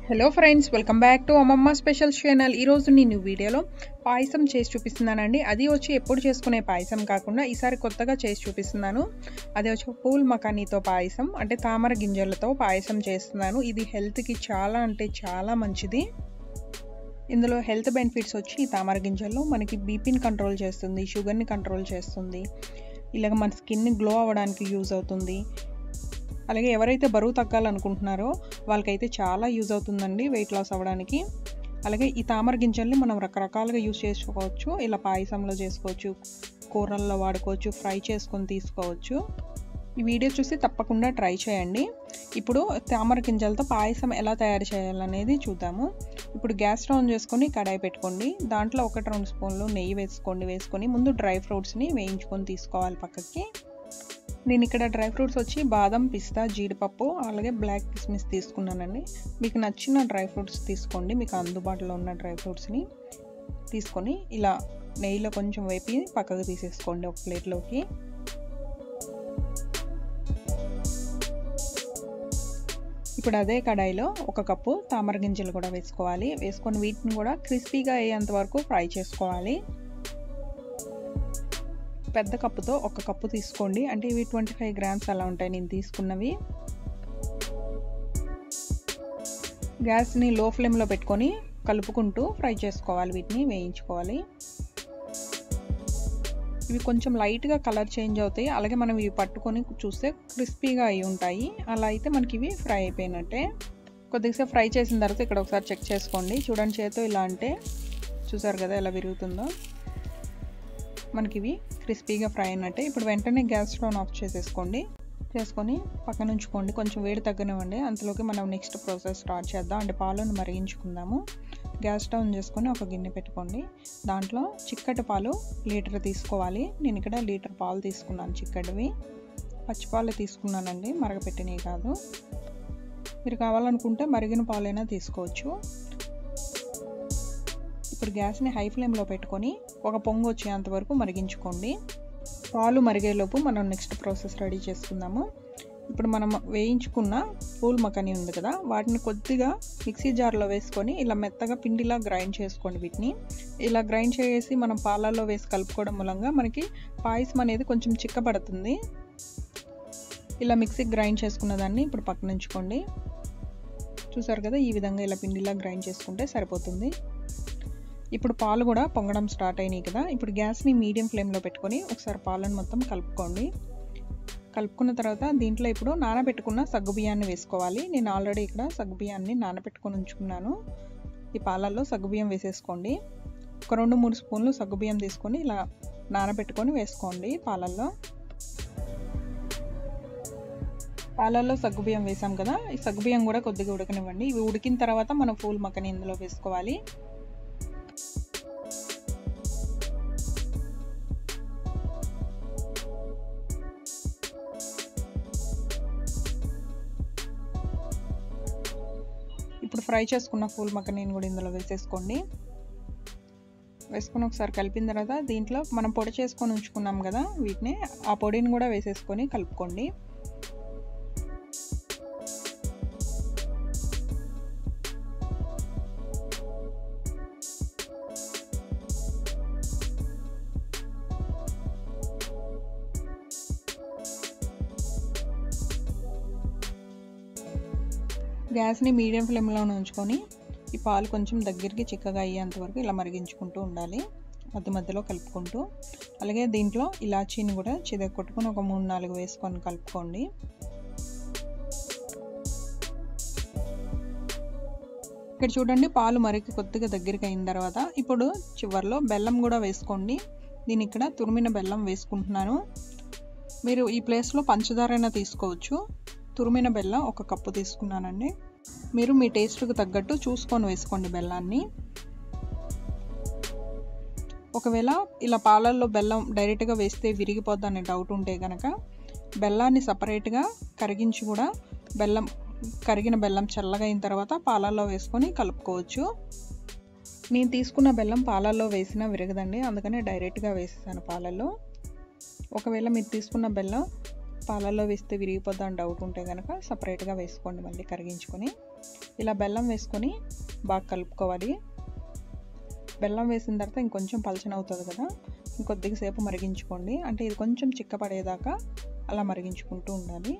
hello friends welcome back to అమ్మమ్మ special channel ఈరోజు నేను వీడియోలో పాయసం చేసి చూపిస్తున్నానండి అది వచ్చి ఎప్పుడు చేసుకునే పాయసం కాకుండా ఈసారి కొత్తగా చేసి చూపిస్తున్నాను అది వచ్చి పూల్ మకానీతో పాయసం అంటే తామర గింజలతో పాయసం చేస్తున్నాను ఇది హెల్త్కి చాలా అంటే చాలా మంచిది ఇందులో హెల్త్ బెనిఫిట్స్ వచ్చి ఈ తామర గింజల్లో మనకి బీపీని కంట్రోల్ చేస్తుంది షుగర్ని కంట్రోల్ చేస్తుంది ఇలాగ మన స్కిన్ గ్లో అవ్వడానికి యూజ్ అవుతుంది అలాగే ఎవరైతే బరువు తగ్గాలనుకుంటున్నారో వాళ్ళకైతే చాలా యూజ్ అవుతుందండి వెయిట్ లాస్ అవ్వడానికి అలాగే ఈ తామర గింజల్ని మనం రకరకాలుగా యూజ్ చేసుకోవచ్చు ఇలా పాయసంలో చేసుకోవచ్చు కూరల్లో వాడుకోవచ్చు ఫ్రై చేసుకొని తీసుకోవచ్చు ఈ వీడియో చూసి తప్పకుండా ట్రై చేయండి ఇప్పుడు తామర గింజలతో పాయసం ఎలా తయారు చేయాలనేది చూద్దాము ఇప్పుడు గ్యాస్ ఆన్ చేసుకొని కడాయి పెట్టుకోండి దాంట్లో ఒకటి రెండు స్పూన్లు నెయ్యి వేసుకోండి వేసుకొని ముందు డ్రై ఫ్రూట్స్ని వేయించుకొని తీసుకోవాలి పక్కకి నేను ఇక్కడ డ్రై ఫ్రూట్స్ వచ్చి బాదం పిస్తా జీడిపప్పు అలాగే బ్లాక్ కిస్మిస్ తీసుకున్నానండి మీకు నచ్చిన డ్రై ఫ్రూట్స్ తీసుకోండి మీకు అందుబాటులో ఉన్న డ్రై ఫ్రూట్స్ని తీసుకొని ఇలా నెయ్యిలో కొంచెం వేపి పక్కకు తీసేసుకోండి ఒక ప్లేట్లోకి ఇప్పుడు అదే కడాయిలో ఒక కప్పు తామర గింజలు కూడా వేసుకోవాలి వేసుకొని వీటిని కూడా క్రిస్పీగా అయ్యేంత వరకు ఫ్రై చేసుకోవాలి పెద్ద కప్పుతో ఒక కప్పు తీసుకోండి అంటే ఇవి ట్వంటీ ఫైవ్ గ్రామ్స్ అలా ఉంటాయి నేను తీసుకున్నవి గ్యాస్ని లో ఫ్లేమ్లో పెట్టుకొని కలుపుకుంటూ ఫ్రై చేసుకోవాలి వీటిని వేయించుకోవాలి ఇవి కొంచెం లైట్గా కలర్ చేంజ్ అవుతాయి అలాగే మనం ఇవి పట్టుకొని చూస్తే క్రిస్పీగా అయి ఉంటాయి అలా అయితే మనకి ఇవి ఫ్రై అయిపోయినట్టే కొద్దిసేపు ఫ్రై చేసిన తర్వాత ఇక్కడ ఒకసారి చెక్ చేసుకోండి చూడండి చేతో ఇలా అంటే చూసారు కదా ఎలా విరుగుతుందో మనకి ఇవి క్రిస్పీగా ఫ్రై అయినట్టే ఇప్పుడు వెంటనే గ్యాస్ స్టవ్ ఆఫ్ చేసేసుకోండి చేసుకొని పక్కన ఉంచుకోండి కొంచెం వేడి తగ్గనివ్వండి అంతలోకి మనం నెక్స్ట్ ప్రాసెస్ స్టార్ట్ చేద్దాం అంటే పాలను మరిగించుకుందాము గ్యాస్ స్టవ్ చేసుకొని ఒక గిన్నె పెట్టుకోండి దాంట్లో చిక్కటి పాలు లీటర్ తీసుకోవాలి నేను ఇక్కడ లీటర్ పాలు తీసుకున్నాను చిక్కటివి పచ్చిపాలు తీసుకున్నానండి మరగపెట్టినవి కాదు మీరు కావాలనుకుంటే మరిగిన పాలైనా తీసుకోవచ్చు ఇప్పుడు గ్యాస్ని హై ఫ్లేమ్లో పెట్టుకొని ఒక పొంగు వచ్చేంత వరకు మరిగించుకోండి పాలు మరిగేలోపు మనం నెక్స్ట్ ప్రాసెస్ రెడీ చేసుకుందాము ఇప్పుడు మనం వేయించుకున్న పూల్ మకని ఉంది కదా వాటిని కొద్దిగా మిక్సీ జార్లో వేసుకొని ఇలా మెత్తగా పిండిలా గ్రైండ్ చేసుకోండి వీటిని ఇలా గ్రైండ్ చేసి మనం పాలల్లో వేసి కలుపుకోవడం మూలంగా మనకి పాయసం అనేది కొంచెం చిక్కబడుతుంది ఇలా మిక్సీ గ్రైండ్ చేసుకున్న దాన్ని ఇప్పుడు పక్కన ఉంచుకోండి చూసారు కదా ఈ విధంగా ఇలా పిండిలా గ్రైండ్ చేసుకుంటే సరిపోతుంది ఇప్పుడు పాలు కూడా పొంగడం స్టార్ట్ అయినాయి కదా ఇప్పుడు గ్యాస్ని మీడియం ఫ్లేమ్లో పెట్టుకొని ఒకసారి పాలను మొత్తం కలుపుకోండి కలుపుకున్న తర్వాత దీంట్లో ఇప్పుడు నానబెట్టుకున్న సగ్గుబియ్యాన్ని వేసుకోవాలి నేను ఆల్రెడీ ఇక్కడ సగ్గుబియ్యాన్ని నానబెట్టుకొని ఉంచుకున్నాను ఈ పాలల్లో సగ్గుబియ్యం వేసేసుకోండి ఒక రెండు మూడు స్పూన్లు సగ్గుబియ్యం తీసుకొని ఇలా నానబెట్టుకొని వేసుకోండి పాలల్లో పాలల్లో సగ్గుబియ్యం వేసాం కదా ఈ సగ్గుబియ్యం కూడా కొద్దిగా ఉడకనివ్వండి ఇవి ఉడికిన తర్వాత మనం పూల్ మక్కని ఇందులో వేసుకోవాలి ఇప్పుడు ఫ్రై చేసుకున్న పూల్ మక్కనీని కూడా ఇందులో వేసేసుకోండి వేసుకొని ఒకసారి కలిపిన తర్వాత దీంట్లో మనం పొడి చేసుకొని ఉంచుకున్నాం కదా వీటిని ఆ పొడిని కూడా వేసేసుకొని కలుపుకోండి గ్యాస్ని మీడియం ఫ్లేమ్లో ఉంచుకొని ఈ పాలు కొంచెం దగ్గరికి చిక్కగా అయ్యేంత వరకు ఇలా మరిగించుకుంటూ ఉండాలి మధ్య మధ్యలో కలుపుకుంటూ అలాగే దీంట్లో ఇలాచీని కూడా చిదగ కొట్టుకొని ఒక మూడు నాలుగు వేసుకొని కలుపుకోండి ఇక్కడ చూడండి పాలు మరికి కొద్దిగా దగ్గరికి అయిన తర్వాత ఇప్పుడు చివరిలో బెల్లం కూడా వేసుకోండి నేను ఇక్కడ తురిమిన బెల్లం వేసుకుంటున్నాను మీరు ఈ ప్లేస్లో పంచదారైనా తీసుకోవచ్చు తురిమిన బెల్లం ఒక కప్పు తీసుకున్నానండి మీరు మీ టేస్ట్కి తగ్గట్టు చూసుకొని వేసుకోండి బెల్లాన్ని ఒకవేళ ఇలా పాలల్లో బెల్లం డైరెక్ట్గా వేస్తే విరిగిపోద్ది అనే డౌట్ ఉంటే కనుక బెల్లాన్ని సపరేట్గా కరిగించి కూడా బెల్లం కరిగిన బెల్లం చల్లగా అయిన తర్వాత పాలల్లో వేసుకొని కలుపుకోవచ్చు నేను తీసుకున్న బెల్లం పాలల్లో వేసినా విరగదండి అందుకని డైరెక్ట్గా వేసేసాను పాలల్లో ఒకవేళ మీరు తీసుకున్న బెల్లం పాలల్లో వేస్తే విరిగిపోద్దని డౌట్ ఉంటే కనుక సపరేట్గా వేసుకోండి మళ్ళీ కరిగించుకొని ఇలా బెల్లం వేసుకొని బాగా కలుపుకోవాలి బెల్లం వేసిన తర్వాత ఇంకొంచెం పలచన అవుతుంది కదా ఇంకొద్దిగా సేపు మరిగించుకోండి అంటే ఇది కొంచెం చిక్కపడేదాకా అలా మరిగించుకుంటూ ఉండాలి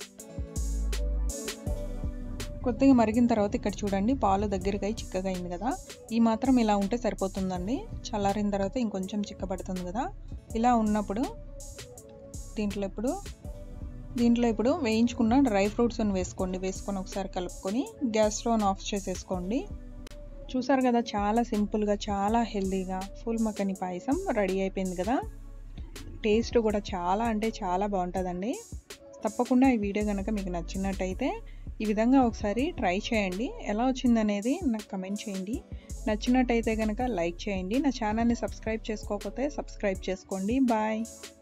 కొద్దిగా మరిగిన తర్వాత ఇక్కడ చూడండి పాలు దగ్గరికి అయి చిక్కగా అయింది కదా ఈ మాత్రం ఇలా ఉంటే సరిపోతుందండి చల్లారిన తర్వాత ఇంకొంచెం చిక్కబడుతుంది కదా ఇలా ఉన్నప్పుడు దీంట్లో ఇప్పుడు దీంట్లో ఇప్పుడు వేయించుకున్న డ్రై ఫ్రూట్స్ని వేసుకోండి వేసుకొని ఒకసారి కలుపుకొని గ్యాస్ స్టవ్ ఆఫ్ చేసేసుకోండి చూసారు కదా చాలా సింపుల్గా చాలా హెల్తీగా ఫుల్ మక్కని పాయసం రెడీ అయిపోయింది కదా టేస్ట్ కూడా చాలా అంటే చాలా బాగుంటుందండి తప్పకుండా ఈ వీడియో కనుక మీకు నచ్చినట్టయితే ఈ విధంగా ఒకసారి ట్రై చేయండి ఎలా వచ్చిందనేది నాకు కమెంట్ చేయండి నచ్చినట్టయితే కనుక లైక్ చేయండి నా ఛానల్ని సబ్స్క్రైబ్ చేసుకోకపోతే సబ్స్క్రైబ్ చేసుకోండి బాయ్